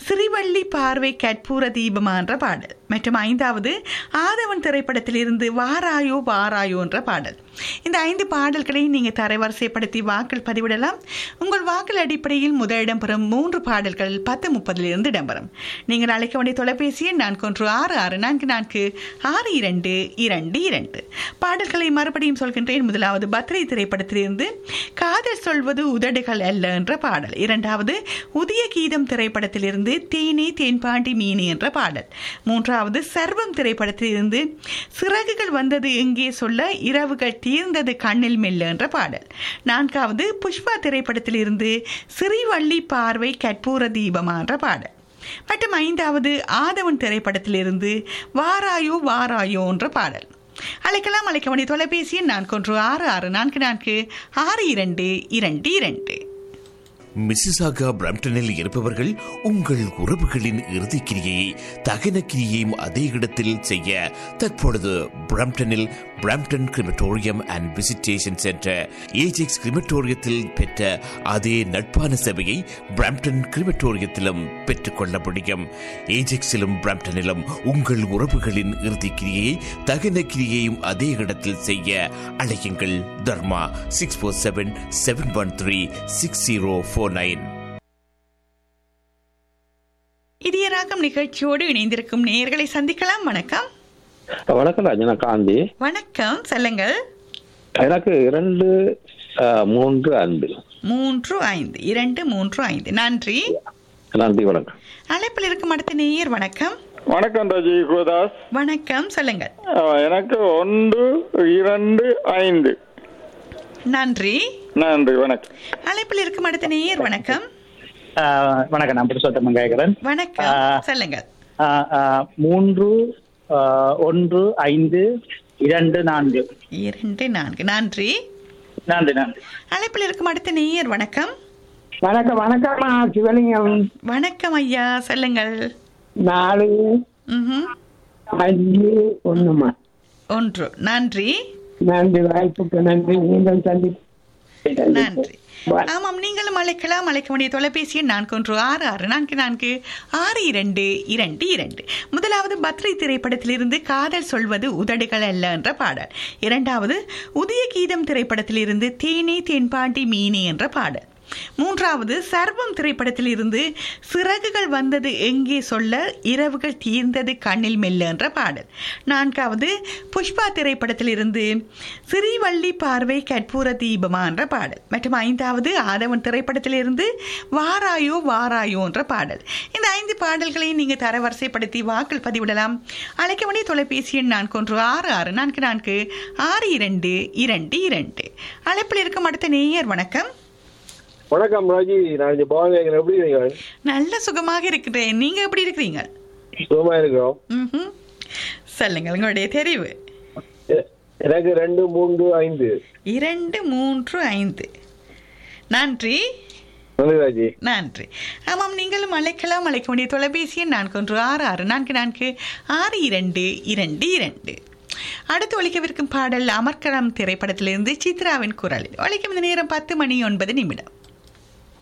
சிறிவள்ளி பார்வை கற்பூர தீபமா என்ற பாடல் மற்றும் ஐந்தாவது ஆதவன் திரைப்படத்திலிருந்து வாராயோ வாராயோ என்ற பாடல் இந்த ஐந்து பாடல்களையும் நீங்கள் தரவரிசைப்படுத்தி வாக்கள் பதிவிடலாம் உங்கள் வாக்கள் அடிப்படையில் முதல் இடம்பெறும் மூன்று பாடல்கள் பத்து முப்பதிலிருந்து இடம்பெறும் நீங்கள் அழைக்க வேண்டிய தொலைபேசி எண் நான்கு ஒன்று ஆறு ஆறு நான்கு நான்கு ஆறு இரண்டு இரண்டு இரண்டு பாடல்களை மறுபடியும் சொல்கின்றேன் முதலாவது பத்ரை திரைப்படத்திலிருந்து காதல் சொல்வது உதடுகள் அல்ல என்ற பாடல் இரண்டாவது உதய கீதம் திரைப்படத்திலிருந்து தேனே தேன்பாண்டி மீனி என்ற பாடல் மூன்றாவது சர்வம் திரைப்படத்திலிருந்து சிறகுகள் வந்தது எங்கே சொல்ல இரவுகள் தீர்ந்தது கண்ணில் மெல்ல என்ற பாடல் நான்காவது புஷ்பா திரைப்படத்திலிருந்து சிறிவள்ளி பார்வை கற்பூர தீபமா என்ற பாடல் மற்றும் ஐந்தாவது ஆதவன் திரைப்படத்திலிருந்து வாராயோ வாராயோ என்ற பாடல் அழைக்கலாம் அழைக்க வேண்டிய தொலைபேசி எண் நான்கு ஒன்று ஆறு ஆறு நான்கு நான்கு ஆறு இரண்டு இரண்டு இரண்டு மிசிசாகா பிரம்டனில் இருப்பவர்கள் உங்கள் உறவுகளின் இறுதிக்கிரியை தகன கிரியையும் அதே இடத்தில் செய்ய தற்பொழுது பிரம்டனில் Brampton crematorium and visitation centre Ajax கிரிமட்டோரியத்தில் பெற்ற அதே நட்பான சேவையை பிரம்டன் கிரிமட்டோரியத்திலும் பெற்றுக்கொள்ள முடியும் ஏஜெக்ஸிலும் பிரம்டனிலும் உங்கள் உறவுகளின் இறுதிக்கிரியை தகன கிரியையும் அதே இடத்தில் செய்ய அழையுங்கள் Dharma six four seven seven one three six zero four nine Idhayaragam நிகழ்ச்சியோடு இணைந்திருக்கும் நேயர்களை சந்திக்கலாம் வணக்கம் வணக்கம் ராஜனா காந்தி வணக்கம் சொல்லுங்கள் எனக்கு இரண்டு அஹ், மூன்று அன்பு மூன்று ஐந்து இரண்டு மூன்று ஐந்து நன்றி நன்றி வணக்கம் அழைப்பில் இருக்கும் அடுத்த நேயர் வணக்கம் வணக்கம் ரஜி கோதாஸ் வணக்கம் சொல்லுங்கள் அஹ், எனக்கு ஒன்று இரண்டு ஐந்து நன்றி நன்றி வணக்கம் அழைப்பில் இருக்கும் அடுத்த நேயர் வணக்கம் ஆஹ் வணக்கம் நான் புருஷோத்தமன் கேட்கிறேன் வணக்கம் ஆ. சொல்லுங்கள் ஆஹ் ஆஹ் மூன்று ஆஹ் ஒன்று ஐந்து இரண்டு நான்கு இரண்டு நான்கு நன்றி நன்றி நன்றி அழைப்பில் இருக்கும் அடுத்த நேயர் வணக்கம் வணக்கம் வணக்கம்மா சிவலிங்கம் வணக்கம் ஐயா சொல்லுங்கள் நாலு ம்ஹும். அஞ்சு ஒண்ணுமா ஒன்று நன்றி நன்றி வாய்ப்புக்கு நன்றி மீண்டும் சந்தி நன்றி ஆமாம் நீங்களும் அழைக்கலாம் அழைக்க வேண்டிய தொலைபேசி எண் நான்கு ஒன்று ஆறு ஆறு நான்கு நான்கு ஆறு இரண்டு இரண்டு இரண்டு முதலாவது பத்ரை திரைப்படத்திலிருந்து காதல் சொல்வது உதடுகள் அல்ல என்ற பாடல் இரண்டாவது உதய கீதம் திரைப்படத்திலிருந்து தேனே தென்பாண்டி மீனி என்ற பாடல் மூன்றாவது சர்வம் திரைப்படத்திலிருந்து சிறகுகள் வந்தது எங்கே சொல்ல இரவுகள் தீர்ந்தது கண்ணில் மெல்ல என்ற பாடல் நான்காவது புஷ்பா திரைப்படத்திலிருந்து சிறிவள்ளி பார்வை கற்பூர தீபமா என்ற பாடல் மற்றும் ஐந்தாவது ஆதவன் திரைப்படத்திலிருந்து வாராயோ வாராயோ என்ற பாடல் இந்த ஐந்து பாடல்களையும் நீங்கள் தரவரிசைப்படுத்தி வாக்கள் பதிவிடலாம் அழைக்க வேண்டிய தொலைபேசி எண் நான்கு ஒன்று ஆறு ஆறு நான்கு நான்கு ஆறு இரண்டு இரண்டு இரண்டு அழைப்பில் இருக்கும் அடுத்த நேயர் வணக்கம் வணக்கம் ராஜி நான் இங்க பவன் கேட்கிறேன் எப்படி இருக்கீங்க நல்ல சுகமாக இருக்கிறேன் நீங்க எப்படி இருக்கிறீங்க சுகமா இருக்கிறோம் ம்ஹும். சொல்லுங்கள் உங்களுடைய தெரிவு எ- எனக்கு ரெண்டு மூன்று ஐந்து இரண்டு மூன்று ஐந்து நன்றி நன்றி ராஜி நன்றி ஆமாம் நீங்களும் அழைக்கலாம் அழைக்க வேண்டிய தொலைபேசி எண் நான்கு ஒன்று ஆறு ஆறு நான்கு நான்கு ஆறு இரண்டு இரண்டு இரண்டு அடுத்து ஒழிக்கவிருக்கும் பாடல் அமர்கலம் திரைப்படத்திலிருந்து சித்ராவின் குரலில் ஒழிக்கும் இந்த நேரம் பத்து மணி ஒன்பது நிமிடம்